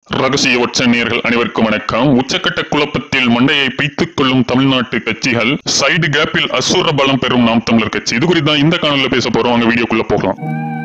ரகசிய ஒற்ற நேர்கள் அனைவருக்கும் வணக்கம் உச்சக்கட்ட குழப்பத்தில் மண்டையை பைத்துக் கொள்ளும் தமிழ்நாட்டு கட்சிகள் சைடு கேப்பில் அசுர பலம் பெறும் நாம் தமிழர் கட்சி இது குறித்து தான் இந்த காணொலியில் பேச போறோம் வாங்க வீடியோக்குள்ள போகலாம்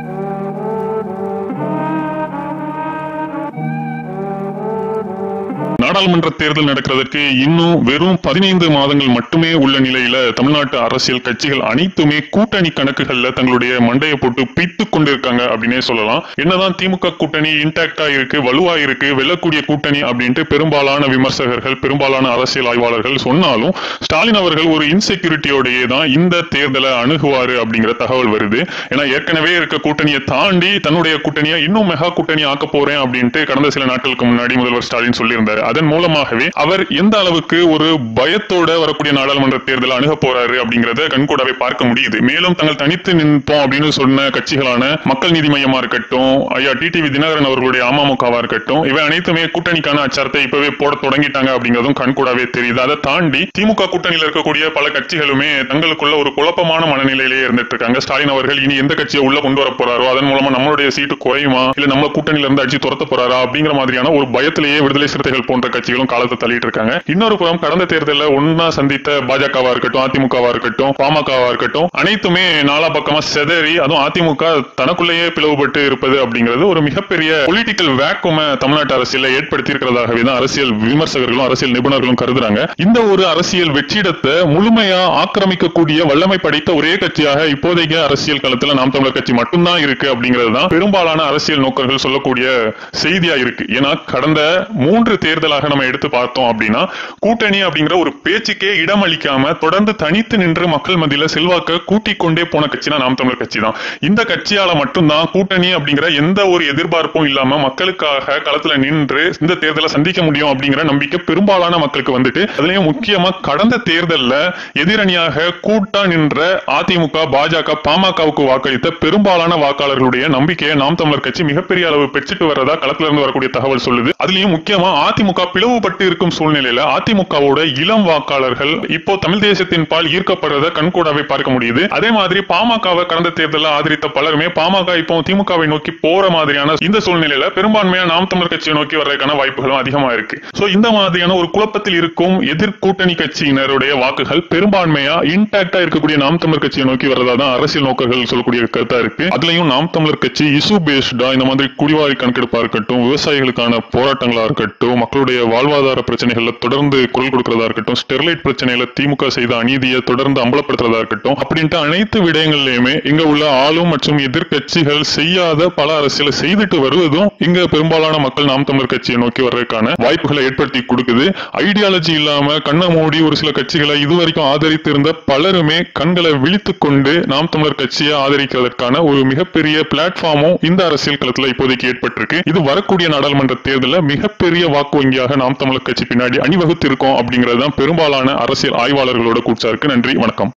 நாடாளுமன்ற தேர்தல் நடக்கிறதுக்கு இன்னும் வெறும் பதினைந்து மாதங்கள் மட்டுமே உள்ள நிலையில தமிழ்நாட்டு அரசியல் கட்சிகள் அனைத்துமே கூட்டணி கணக்குகள்ல தங்களுடைய மண்டையை போட்டு பித்துக் கொண்டிருக்காங்க அப்படின்னே சொல்லலாம் என்னதான் திமுக கூட்டணி இன்டாக்டா இருக்கு வலுவா இருக்கு வெல்லக்கூடிய கூட்டணி அப்படின்ட்டு பெரும்பாலான விமர்சகர்கள் பெரும்பாலான அரசியல் ஆய்வாளர்கள் சொன்னாலும் ஸ்டாலின் அவர்கள் ஒரு இன்செக்யூரிட்டியோடயே தான் இந்த தேர்தலை அணுகுவாரு அப்படிங்கிற தகவல் வருது ஏன்னா ஏற்கனவே இருக்க கூட்டணியை தாண்டி தன்னுடைய கூட்டணியை இன்னும் மெகா கூட்டணி ஆக்க போறேன் அப்படின்ட்டு கடந்த சில நாட்களுக்கு முன்னாடி முதல்வர் ஸ்டாலின் சொல்லியிருந்தாரு அதன் மூலமாகவே அவர் எந்த அளவுக்கு ஒரு பயத்தோட வரக்கூடிய நாடாளுமன்ற தேர்தலை அணுக போறாரு அப்படிங்கறத கண்கூடாவே பார்க்க முடியுது மேலும் தங்கள் தனித்து நிற்போம் அப்படின்னு சொன்ன கட்சிகளான மக்கள் நீதி மையமா இருக்கட்டும் ஐயா டிடிவி தினகரன் அவர்களுடைய அமமுகவா இருக்கட்டும் இவை அனைத்துமே கூட்டணிக்கான அச்சாரத்தை இப்பவே போட தொடங்கிட்டாங்க அப்படிங்கிறதும் கண்கூடாவே தெரியுது அதை தாண்டி திமுக கூட்டணியில் இருக்கக்கூடிய பல கட்சிகளுமே தங்களுக்குள்ள ஒரு குழப்பமான மனநிலையிலேயே இருந்துட்டு இருக்காங்க ஸ்டாலின் அவர்கள் இனி எந்த கட்சியை உள்ள கொண்டு வர போறாரோ அதன் மூலமா நம்மளுடைய சீட்டு குறையுமா இல்ல நம்ம கூட்டணியில இருந்து அடிச்சு துரத்த போறாரா அப்படிங்கிற மாதிரியான ஒரு பயத்திலேயே விடுதலை சிறுத்தைகள் போன்ற கட்சிகளும் காலத்தை தள்ளிட்டு இருக்காங்க இன்னொரு புறம் கடந்த தேர்தலில் ஒன்னா சந்தித்த பாஜகவா இருக்கட்டும் அதிமுகவா இருக்கட்டும் பாமகவா இருக்கட்டும் அனைத்துமே நாலா பக்கமா செதறி அதுவும் அதிமுக தனக்குள்ளேயே பிளவுபட்டு இருப்பது அப்படிங்கிறது ஒரு மிகப்பெரிய பொலிட்டிக்கல் வேக்கும தமிழ்நாட்டு அரசியல ஏற்படுத்தி இருக்கிறதாகவே தான் அரசியல் விமர்சகர்களும் அரசியல் நிபுணர்களும் கருதுறாங்க இந்த ஒரு அரசியல் வெற்றிடத்தை முழுமையா ஆக்கிரமிக்கக்கூடிய வல்லமை படைத்த ஒரே கட்சியாக இப்போதைக்கு அரசியல் களத்துல நாம் தமிழர் கட்சி மட்டும்தான் இருக்கு அப்படிங்கிறது தான் பெரும்பாலான அரசியல் நோக்கர்கள் சொல்லக்கூடிய செய்தியா இருக்கு ஏன்னா கடந்த மூன்று தேர்தலாக நம்ம எடுத்து பார்த்தோம் அப்படின்னா கூட்டணி அப்படிங்கிற ஒரு பேச்சுக்கே இடம் அளிக்காம தொடர்ந்து தனித்து நின்று மக்கள் மத்தியில செல்வாக்க கூட்டிக் கொண்டே போன கட்சினா நாம் தமிழர் கட்சி தான் இந்த கட்சியால மட்டும்தான் கூட்டணி அப்படிங்கிற எந்த ஒரு எதிர்பார்ப்பும் இல்லாம மக்களுக்காக களத்துல நின்று இந்த தேர்தலை சந்திக்க முடியும் அப்படிங்கிற நம்பிக்கை பெரும்பாலான மக்களுக்கு வந்துட்டு அதுலயும் முக்கியமா கடந்த தேர்தல்ல எதிரணியாக கூட்டா நின்ற அதிமுக பாஜக பாமகவுக்கு வாக்களித்த பெரும்பாலான வாக்காளர்களுடைய நம்பிக்கையை நாம் தமிழர் கட்சி மிகப்பெரிய அளவு பெற்றுட்டு வரதா களத்துல இருந்து வரக்கூடிய தகவல் சொல்லுது அதுலயும் முக்கியமா அதிமுக பிளவுபட்டு இருக்கும் சூழ்நிலையில அதிமுகவோட இளம் வாக்காளர்கள் இப்போ தமிழ் தேசத்தின் பால் ஈர்க்கப்படுறத கண்கூடாவே பார்க்க முடியுது அதே மாதிரி பாமகவை கடந்த தேர்தலில் ஆதரித்த பலருமே பாமக இப்போ திமுகவை நோக்கி போற மாதிரியான இந்த சூழ்நிலையில பெரும்பான்மையா நாம் தமிழர் கட்சியை நோக்கி வர்றதுக்கான வாய்ப்புகளும் அதிகமா இருக்கு சோ இந்த மாதிரியான ஒரு குழப்பத்தில் இருக்கும் எதிர் கூட்டணி கட்சியினருடைய வாக்குகள் பெரும்பான்மையா இன்டாக்டா இருக்கக்கூடிய நாம் தமிழர் கட்சியை நோக்கி வர்றதா தான் அரசியல் நோக்கர்கள் சொல்லக்கூடிய கருத்தா இருக்கு அதுலயும் நாம் தமிழர் கட்சி இசு பேஸ்டா இந்த மாதிரி குடிவாரி கணக்கெடுப்பா இருக்கட்டும் விவசாயிகளுக்கான போராட்டங்களா இருக்கட்டும் மக்களுடைய வாழ்வாதார பிரச்சனைகள்ல தொடர்ந்து குரல் கொடுக்கறதா இருக்கட்டும் ஸ்டெர்லைட் பிரச்சனையில திமுக செய்த அநீதியை தொடர்ந்து அம்பலப்படுத்துறதா இருக்கட்டும் அப்படின்ட்டு அனைத்து விடயங்கள்லயுமே இங்க உள்ள ஆளும் மற்றும் எதிர்கட்சிகள் செய்யாத பல அரசியலை செய்துட்டு வருவதும் இங்க பெரும்பாலான மக்கள் நாம் தமிழர் கட்சியை நோக்கி வர்றதுக்கான வாய்ப்புகளை ஏற்படுத்தி கொடுக்குது ஐடியாலஜி இல்லாம கண்ணை மூடி ஒரு சில கட்சிகளை இதுவரைக்கும் ஆதரித்து இருந்த பலருமே கண்களை விழித்துக் கொண்டு நாம் தமிழர் கட்சியை ஆதரிக்கிறதற்கான ஒரு மிகப்பெரிய பிளாட்ஃபார்மும் இந்த அரசியல் களத்துல இப்போதைக்கு ஏற்பட்டிருக்கு இது வரக்கூடிய நாடாளுமன்ற தேர்தலில் மிகப்பெரிய வாக்கு வங்கியாக நாம் தமிழர் கட்சி பின்னாடி அணிவகுத்து இருக்கோம் அப்படிங்கிறது தான் பெரும்பாலான அரசியல் ஆய்வாளர்களோட கூச்சா இருக்கு நன்றி வணக்கம்